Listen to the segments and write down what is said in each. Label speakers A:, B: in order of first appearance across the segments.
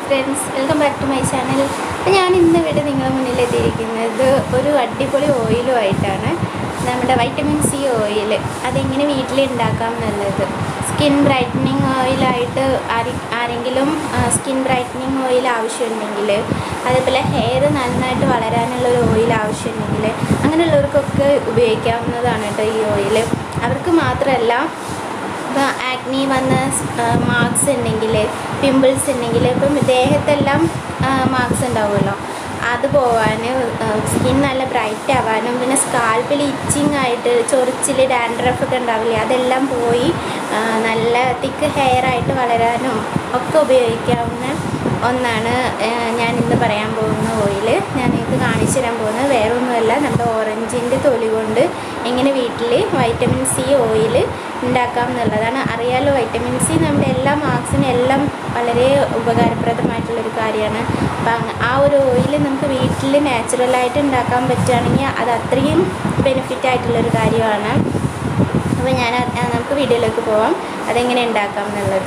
A: friends welcome back to my channel അപ്പോൾ ഞാൻ ഇന്ന് ഇവിടെ നിങ്ങളുടെ മുന്നിൽ എത്തിയിരിക്കുന്നത് ഒരു അടിപൊളി ഓയിലുമായിട്ടാണ് നമ്മുടെ വൈറ്റമിൻ സി ഓയിൽ അതെങ്ങനെ വീട്ടിൽ ഉണ്ടാക്കാം എന്നുള്ളത് സ്കിൻ ബ്രൈറ്റനിങ് ഓയിലായിട്ട് ആരെ ആരെങ്കിലും സ്കിൻ ബ്രൈറ്റനിങ് ഓയിൽ ആവശ്യമുണ്ടെങ്കിൽ അതേപോലെ ഹെയർ നന്നായിട്ട് വളരാനുള്ള ഒരു ഓയിൽ ആവശ്യമുണ്ടെങ്കിൽ അങ്ങനെയുള്ളവർക്കൊക്കെ ഉപയോഗിക്കാവുന്നതാണ് കേട്ടോ ഈ ഓയിൽ അവർക്ക് മാത്രമല്ല ഇപ്പോൾ ആക്നി വന്ന മാർക്സ് ഉണ്ടെങ്കിൽ പിമ്പിൾസ് ഉണ്ടെങ്കിൽ ഇപ്പം ദേഹത്തെല്ലാം മാർക്സ് ഉണ്ടാവുമല്ലോ അത് പോവാൻ സ്കിൻ നല്ല ബ്രൈറ്റ് ആവാനും പിന്നെ സ്കാൽപ്പിൽ ഇച്ചിങ് ആയിട്ട് ചൊറിച്ചിൽ ഡാൻഡ്രഫ് ഒക്കെ ഉണ്ടാവില്ലേ അതെല്ലാം പോയി ആ, നല്ല തിക്ക് ഹെയർ ആയിട്ട് വളരാനും ഒക്കെ ഉപയോഗിക്കാവുന്ന ഒന്നാണ് ആ, ഞാൻ ഇന്ന് പറയാൻ പോകുന്ന ഓയിൽ ഞാൻ നിങ്ങൾക്ക് കാണിച്ചു തരാൻ പോകുന്നത് വേറെ ഒന്നുമല്ല നമ്മുടെ ഓറഞ്ചിൻ്റെ തൊലി കൊണ്ട് എങ്ങനെ വീട്ടിൽ വൈറ്റമിൻ സി ഓയിൽ ഉണ്ടാക്കാം എന്നുള്ളതാണ് അറിയാലോ വൈറ്റമിൻ സി നമ്മുടെ എല്ലാ മാർക്സിനും എല്ലാം വളരെ ഉപകാരപ്രദമായിട്ടുള്ളൊരു കാര്യമാണ് അപ്പം അങ്ങ- ആ ഒരു ഓയിൽ നമുക്ക് വീട്ടിൽ നാച്ചുറലായിട്ട് ഉണ്ടാക്കാൻ പറ്റുകയാണെങ്കിൽ അത് അത്രയും ബെനിഫിറ്റ് ആയിട്ടുള്ളൊരു കാര്യമാണ് അപ്പോൾ ഞാൻ അത്- ആ, നമുക്ക് വീഡിയോയിലേക്ക് പോവാം അതെങ്ങനെ ഉണ്ടാക്കാം എന്നുള്ളത്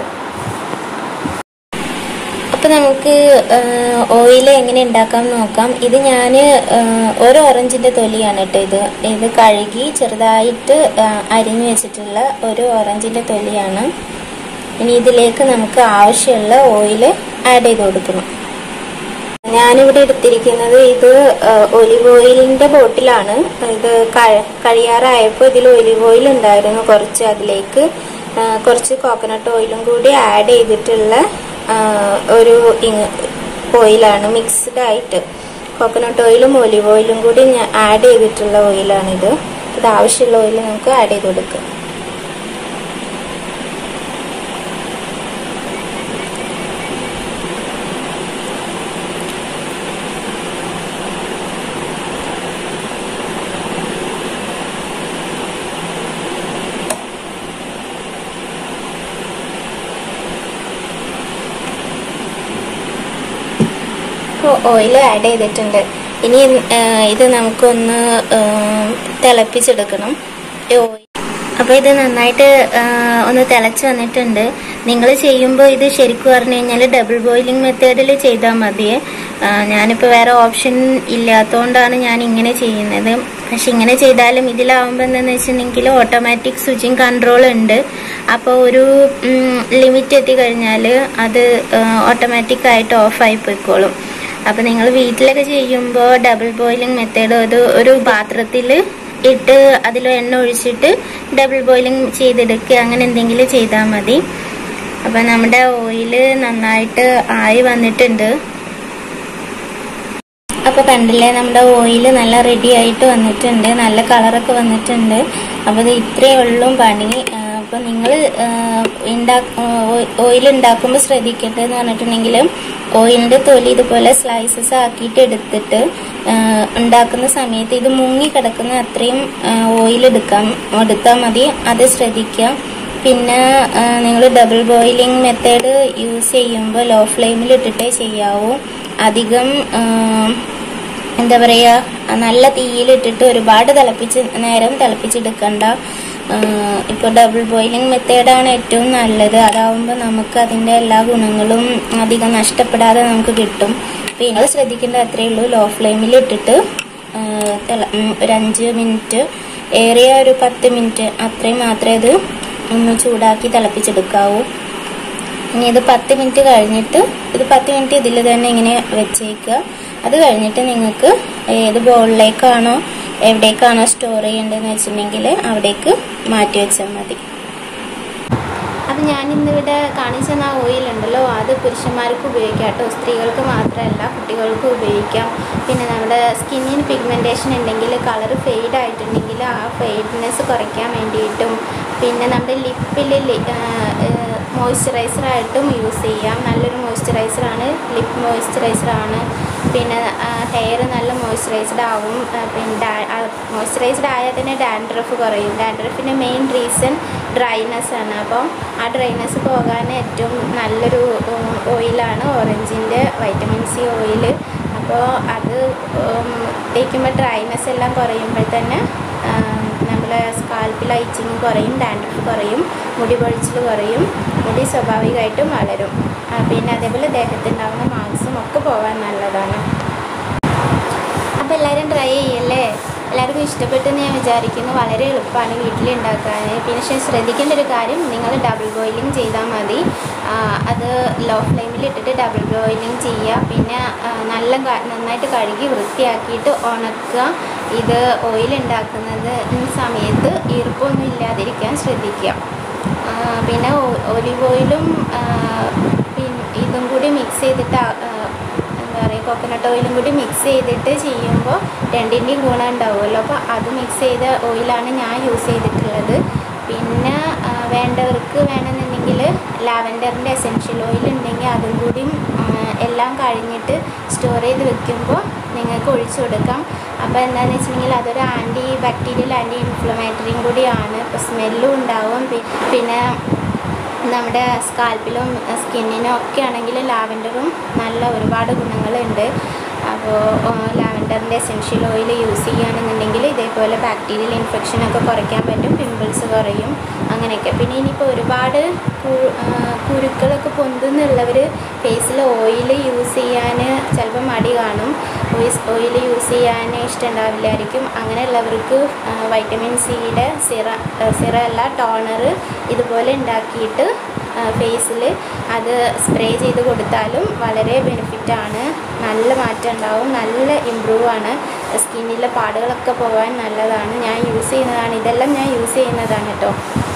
A: അപ്പോൾ നമുക്ക് ഓയിൽ എങ്ങനെ ഉണ്ടാക്കാം എന്ന് നോക്കാം ഇത് ഞാൻ ഒരു ഓറഞ്ചിൻ്റെ തൊലിയാണ് കേട്ടോ ഇത് ഇത് കഴുകി ചെറുതായിട്ട് ആ, അരിഞ്ഞു വെച്ചിട്ടുള്ള ഒരു ഓറഞ്ചിൻ്റെ തൊലിയാണ് ഇനി ഇതിലേക്ക് നമുക്ക് ആവശ്യമുള്ള ഓയിൽ ആഡ് ചെയ്ത് കൊടുക്കണം ഞാനിവിടെ എടുത്തിരിക്കുന്നത് ഇത് ഒലിവ് ഓയിലിന്റെ ബോട്ടിലാണ് ഇത് കഴി- കഴിയാറായപ്പോൾ ഇതിൽ ഒലിവ് ഓയിൽ ഉണ്ടായിരുന്നു കുറച്ച് അതിലേക്ക് ആ, കുറച്ച് കോക്കനട്ട് ഓയിലും കൂടി ആഡ് ചെയ്തിട്ടുള്ള ആ, ഒരു ഇങ് ഓയിലാണ് മിക്സ്ഡ് ആയിട്ട് കോക്കനട്ട് ഓയിലും ഒലിവ് ഓയിലും കൂടി ആഡ് ചെയ്തിട്ടുള്ള ഓയിലാണിത് ഇത് ആവശ്യമുള്ള ഓയിൽ നമുക്ക് ആഡ് ചെയ്ത് കൊടുക്കാം ഓയിൽ ആഡ് ചെയ്തിട്ടുണ്ട് ഇനി ആ, ഇത് നമുക്കൊന്ന് ആ, തിളപ്പിച്ചെടുക്കണം ഈ ഓയിൽ അപ്പോൾ ഇത് നന്നായിട്ട് ആ, ഒന്ന് തിളച്ച് വന്നിട്ടുണ്ട് നിങ്ങൾ ചെയ്യുമ്പോൾ ഇത് ശരിക്കും പറഞ്ഞു കഴിഞ്ഞാൽ ഡബിൾ ബോയിലിംഗ് മെത്തേഡിൽ ചെയ്താൽ മതിയേ ആ, ഞാനിപ്പോൾ വേറെ ഓപ്ഷൻ ഇല്ലാത്തതുകൊണ്ടാണ് ഞാൻ ഇങ്ങനെ ചെയ്യുന്നത് പക്ഷെ ഇങ്ങനെ ചെയ്താലും ഇതിലാവുമ്പോൾ എന്താണെന്ന് വെച്ചിട്ടുണ്ടെങ്കിൽ ഓട്ടോമാറ്റിക് സ്വിച്ചിങ് കൺട്രോൾ ഉണ്ട് അപ്പോൾ ഒരു ലിമിറ്റ് എത്തിക്കഴിഞ്ഞാൽ അത് ഓട്ടോമാറ്റിക് ആയിട്ട് ഓഫായി പോയിക്കോളും അപ്പോൾ നിങ്ങൾ വീട്ടിലൊക്കെ ചെയ്യുമ്പോൾ ഡബിൾ ബോയിലിംഗ് മെത്തേഡ് അത് ഒരു പാത്രത്തിൽ ഇട്ട് അതിൽ എണ്ണ ഒഴിച്ചിട്ട് ഡബിൾ ബോയിലിംഗ് ചെയ്തെടുക്കുക അങ്ങനെ എന്തെങ്കിലും ചെയ്താൽ മതി അപ്പം നമ്മുടെ ഓയില് നന്നായിട്ട് ആയി വന്നിട്ടുണ്ട് അപ്പോൾ കണ്ടില്ലേ നമ്മുടെ ഓയിൽ നല്ല റെഡി ആയിട്ട് വന്നിട്ടുണ്ട് നല്ല കളറൊക്കെ വന്നിട്ടുണ്ട് അപ്പോൾ ഇത് ഇത്രയേ ഉള്ളൂ പണി അപ്പോൾ നിങ്ങൾ ഓയിൽ ഉണ്ടാക്കുമ്പോൾ ശ്രദ്ധിക്കേണ്ടതെന്ന് പറഞ്ഞിട്ടുണ്ടെങ്കിൽ ഓയിലിൻ്റെ തൊലി ഇതുപോലെ സ്ലൈസസ് ആക്കിയിട്ട് എടുത്തിട്ട് ആ, ഉണ്ടാക്കുന്ന സമയത്ത് ഇത് മുങ്ങി കിടക്കുന്ന അത്രയും ഓയിൽ എടുക്കാം എടുത്താൽ മതി അത് ശ്രദ്ധിക്കാം പിന്നെ നിങ്ങൾ ഡബിൾ ബോയിലിംഗ് മെത്തേഡ് യൂസ് ചെയ്യുമ്പോൾ ലോ ഫ്ലെയിമിൽ ഇട്ടിട്ടേ ചെയ്യാവൂ അധികം ആ, എന്താ പറയുക നല്ല തീയിലിട്ടിട്ട് ഒരുപാട് തിളപ്പിച്ച് നേരം തിളപ്പിച്ചെടുക്കണ്ട ഇപ്പോൾ ഡബിൾ ബോയിലിംഗ് മെത്തേഡാണ് ഏറ്റവും നല്ലത് അതാവുമ്പോൾ നമുക്ക് അതിൻ്റെ എല്ലാ ഗുണങ്ങളും അധികം നഷ്ടപ്പെടാതെ നമുക്ക് കിട്ടും പിന്നെ ശ്രദ്ധിക്കേണ്ട അത്രയേ ഉള്ളൂ ലോ ഫ്ലെയിമിൽ ഇട്ടിട്ട് ആ, തിള- ഉം, ഒരു അഞ്ച് മിനിറ്റ് ഏറിയ ഒരു പത്ത് മിനിറ്റ് അത്രയും മാത്രമേ ഇത് ഒന്ന് ചൂടാക്കി തിളപ്പിച്ചെടുക്കാവൂ ഇനി ഇത് പത്ത് മിനിറ്റ് കഴിഞ്ഞിട്ട് ഇത് പത്ത് മിനിറ്റ് ഇതിൽ തന്നെ ഇങ്ങനെ വെച്ചേക്കുക അത് കഴിഞ്ഞിട്ട് നിങ്ങൾക്ക് ഏത് ബോളിലേക്കാണോ എവിടേക്കാണോ സ്റ്റോർ ചെയ്യേണ്ടതെന്ന് വെച്ചിട്ടുണ്ടെങ്കിൽ അവിടേക്ക് മാറ്റി വെച്ചാൽ മതി അത് ഞാൻ ഇന്നിവിടെ കാണിച്ച ആ ഓയിൽ ഉണ്ടല്ലോ അത് പുരുഷന്മാർക്ക് ഉപയോഗിക്കാം കേട്ടോ സ്ത്രീകൾക്ക് മാത്രമല്ല കുട്ടികൾക്കും ഉപയോഗിക്കാം പിന്നെ നമ്മുടെ സ്കിന്നിന് പിഗ്മെൻറ്റേഷൻ ഉണ്ടെങ്കിൽ കളർ ഫെയ്ഡ് ആയിട്ടുണ്ടെങ്കിൽ ആ ഫെയ്ഡ്നെസ് കുറയ്ക്കാൻ വേണ്ടിയിട്ടും പിന്നെ നമ്മുടെ ലിപ്പിൽ മോയ്സ്ചറൈസറായിട്ടും യൂസ് ചെയ്യാം നല്ലൊരു മോയ്സ്ചറൈസറാണ് ലിപ്പ് മോയ്സ്ചറൈസറാണ് പിന്നെ ഹെയർ നല്ല മോയ്സ്ചറൈസ്ഡ് ആവും ആ, പിന്നെ മോയ്സ്ചറൈസ്ഡ് ആയാൽ തന്നെ ഡാൻഡ്രഫ് കുറയും ഡാൻഡ്രഫിൻ്റെ മെയിൻ റീസൺ ഡ്രൈനെസ് ആണ് അപ്പോൾ ആ ഡ്രൈനെസ് പോകാൻ ഏറ്റവും നല്ലൊരു ഓയിലാണ് ഓറഞ്ചിൻ്റെ വൈറ്റമിൻ സി ഓയിൽ അപ്പോൾ അത് ഉം, തേക്കുമ്പോൾ ഡ്രൈനെസ് എല്ലാം കുറയുമ്പോൾ തന്നെ നമ്മളെ സ്കാൽപ്പിൽ ഐച്ചിങ് കുറയും ഡാൻഡ്രഫ് കുറയും മുടി പൊഴിച്ചിൽ കുറയും മുടി സ്വാഭാവികമായിട്ടും വളരും ആ, പിന്നെ അതേപോലെ ദേഹത്തുണ്ടാകുന്ന മാർക്സും ഒക്കെ പോകാൻ നല്ലതാണ് അപ്പോൾ എല്ലാവരും ട്രൈ ചെയ്യല്ലേ എല്ലാവർക്കും ഇഷ്ടപ്പെട്ടെന്ന് ഞാൻ വിചാരിക്കുന്നു വളരെ എളുപ്പമാണ് വീട്ടിലുണ്ടാക്കാൻ പിന്നെ പക്ഷേ ശ്രദ്ധിക്കേണ്ട ഒരു കാര്യം നിങ്ങൾ ഡബിൾ ബോയിലിംഗ് ചെയ്താൽ മതി ആ, അത് ലോ ഫ്ലെയിമിൽ ഇട്ടിട്ട് ഡബിൾ ബോയിലിംഗ് ചെയ്യുക പിന്നെ ആ, നല്ല ക- നന്നായിട്ട് കഴുകി വൃത്തിയാക്കിയിട്ട് ഉണക്കുക ഇത് ഓയിൽ ഉണ്ടാക്കുന്നത് സമയത്ത് ഈർപ്പമൊന്നും ഇല്ലാതിരിക്കാൻ ശ്രദ്ധിക്കുക ആ, പിന്നെ ഒലിവ് ഓയിലും പിന്നെ ഇതും കൂടി മിക്സ് ചെയ്തിട്ട് ആ, ആ, എന്താ പറയുക കോക്കനട്ട് ഓയിലും കൂടി മിക്സ് ചെയ്തിട്ട് ചെയ്യുമ്പോൾ രണ്ടിൻ്റെയും ഗുണം ഉണ്ടാവുമല്ലോ അപ്പോൾ അത് മിക്സ് ചെയ്ത ഓയിലാണ് ഞാൻ യൂസ് ചെയ്തിട്ടുള്ളത് പിന്നെ ആ, വേണ്ടവർക്ക് വേണമെന്നുണ്ടെങ്കിൽ ലാവൻഡറിൻ്റെ എസെൻഷ്യൽ ഓയിൽ ഉണ്ടെങ്കിൽ അതും കൂടിയും ആ, എല്ലാം കഴിഞ്ഞിട്ട് സ്റ്റോർ ചെയ്ത് വെക്കുമ്പോൾ നിങ്ങൾക്ക് ഒഴിച്ചു കൊടുക്കാം അപ്പോൾ എന്താണെന്ന് വെച്ചിട്ടുണ്ടെങ്കിൽ അതൊരു ആൻറ്റി ബാക്ടീരിയൽ ആൻറ്റി ഇൻഫ്ലമേറ്ററിയും കൂടിയാണ് ഇപ്പോൾ സ്മെല്ലും ഉണ്ടാവും പി- പിന്നെ നമ്മുടെ സ്കാൽപ്പിലും സ്കിന്നിനും ഒക്കെ ആണെങ്കിൽ ലാവൻഡറും നല്ല ഒരുപാട് ഗുണങ്ങളുണ്ട് അപ്പോൾ ലാവൻഡറിൻ്റെ എസെൻഷ്യൽ ഓയിൽ യൂസ് ചെയ്യുകയാണെന്നുണ്ടെങ്കിൽ ഇതേപോലെ ബാക്ടീരിയൽ ഇൻഫെക്ഷനൊക്കെ കുറയ്ക്കാൻ പറ്റും പിമ്പിൾസ് കുറയും അങ്ങനെയൊക്കെ പിന്നെ ഇനിയിപ്പോൾ ഒരുപാട് കു- ആ, കുരുക്കളൊക്കെ പൊന്തുന്നുള്ളവർ ഫേസിൽ ഓയിൽ യൂസ് ചെയ്യാൻ ചിലപ്പോൾ മടി കാണും ഓയിൽ യൂസ് ചെയ്യാൻ ഇഷ്ടമുണ്ടാവില്ലായിരിക്കും അങ്ങനെയുള്ളവർക്ക് വൈറ്റമിൻ സിയുടെ സിറ സിറ അല്ല ടോണർ ഇതുപോലെ ഉണ്ടാക്കിയിട്ട് ഫേസിൽ അത് സ്പ്രേ ചെയ്ത് കൊടുത്താലും വളരെ ബെനിഫിറ്റാണ് നല്ല മാറ്റം ഉണ്ടാവും നല്ല ഇമ്പ്രൂവ് ആണ് സ്കിന്നിലെ പാടുകളൊക്കെ പോകാൻ നല്ലതാണ് ഞാൻ യൂസ് ചെയ്യുന്നതാണ് ഇതെല്ലാം ഞാൻ യൂസ് ചെയ്യുന്നതാണ് കേട്ടോ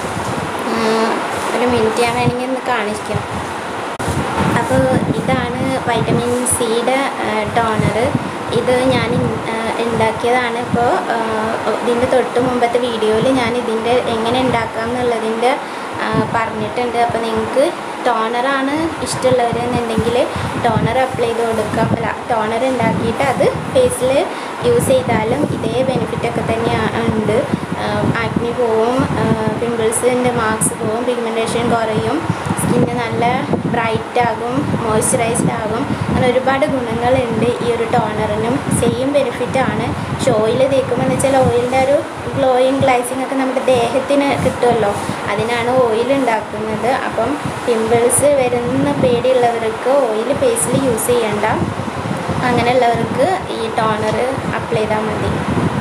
A: ഒരു മിനിറ്റ് ഞാൻ വേണമെങ്കിൽ ഒന്ന് കാണിക്കാം അപ്പോൾ ഇതാണ് വൈറ്റമിൻ സിയുടെ ടോണർ ഇത് ഞാൻ ഇൻ- ആ, ഉണ്ടാക്കിയതാണ് ഇപ്പോൾ ഇതിൻ്റെ തൊട്ട് മുമ്പത്തെ വീഡിയോയിൽ ഞാൻ ഇതിൻ്റെ എങ്ങനെ ഉണ്ടാക്കാം എന്നുള്ളതിൻ്റെ ആ, പറഞ്ഞിട്ടുണ്ട് അപ്പോൾ നിങ്ങൾക്ക് ടോണറാണ് ഇഷ്ടമുള്ളവരെന്നുണ്ടെങ്കിൽ ടോണർ അപ്ലൈ ചെയ്ത് കൊടുക്കാം അല്ല ടോണർ ഉണ്ടാക്കിയിട്ട് അത് ഫേസിൽ യൂസ് ചെയ്താലും ഇതേ ബെനിഫിറ്റൊക്കെ തന്നെയാണ് ഉണ്ട് ആക്നി പോവും പിമ്പിൾസിൻ്റെ മാർക്സ് പോവും പിഗ്മെൻറ്റേഷൻ കുറയും സ്കിന്ന് നല്ല ബ്രൈറ്റ് ആകും മോയ്സ്ചറൈസ്ഡ് ആകും അങ്ങനെ ഒരുപാട് ഗുണങ്ങളുണ്ട് ഈ ഒരു ടോണറിനും സെയിം ബെനിഫിറ്റ് ആണ് പക്ഷെ ഓയിൽ തേക്കുമ്പോൾ എന്ന് വെച്ചാൽ ഓയിലിൻ്റെ ഒരു ഗ്ലോയിങ് ഗ്ലൈസിങ് ഒക്കെ നമ്മുടെ ദേഹത്തിന് കിട്ടുമല്ലോ അതിനാണ് ഓയിൽ ഉണ്ടാക്കുന്നത് അപ്പം പിമ്പിൾസ് വരുന്ന പേടിയുള്ളവർക്ക് ഓയിൽ ഫേസിൽ യൂസ് ചെയ്യണ്ട അങ്ങനെയുള്ളവർക്ക് ഈ ടോണർ അപ്ലൈ ചെയ്താൽ മതി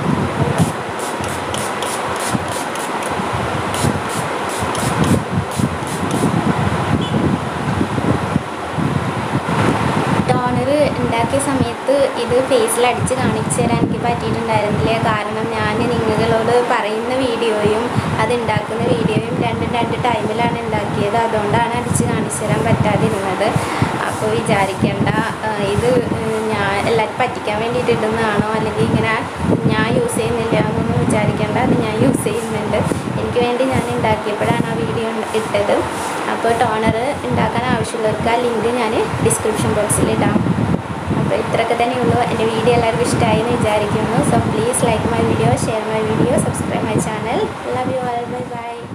A: ടോണർ ഉണ്ടാക്കിയ സമയത്ത് ഇത് ഫേസിൽ അടിച്ച് കാണിച്ചു തരാൻ എനിക്ക് പറ്റിയിട്ടുണ്ടായിരുന്നില്ല കാരണം ഞാൻ നിങ്ങളോട് പറയുന്ന വീഡിയോയും അത് ഉണ്ടാക്കുന്ന വീഡിയോയും രണ്ടും രണ്ട് ടൈമിലാണ് ഉണ്ടാക്കിയത് അതുകൊണ്ടാണ് അടിച്ച് കാണിച്ചു തരാൻ പറ്റാതിരുന്നത് അപ്പോൾ വിചാരിക്കേണ്ട ആ, ഇത് ഉം, ഞാൻ എല്ലാവരും പറ്റിക്കാൻ വേണ്ടിയിട്ട് ഇടുന്നതാണോ അല്ലെങ്കിൽ ഇങ്ങനെ ഞാൻ യൂസ് ചെയ്യുന്നില്ല എന്നൊന്നും വിചാരിക്കേണ്ട അത് ഞാൻ യൂസ് ചെയ്യുന്നുണ്ട് എനിക്ക് വേണ്ടി ഞാൻ ഉണ്ടാക്കിയപ്പോഴാണ് ആ വീഡിയോ ഇട്ടത് അപ്പോൾ ടോണർ ഉണ്ടാക്കാൻ ആവശ്യമുള്ളവർക്ക് ആ ലിങ്ക് ഞാൻ ഡിസ്ക്രിപ്ഷൻ ബോക്സിൽ ഇടാം അപ്പോൾ ഇത്രയൊക്കെ തന്നെയുള്ളൂ എൻ്റെ വീഡിയോ എല്ലാവർക്കും ഇഷ്ടമായി എന്ന് വിചാരിക്കുന്നു so please like my video share my video subscribe my channel love you all bye by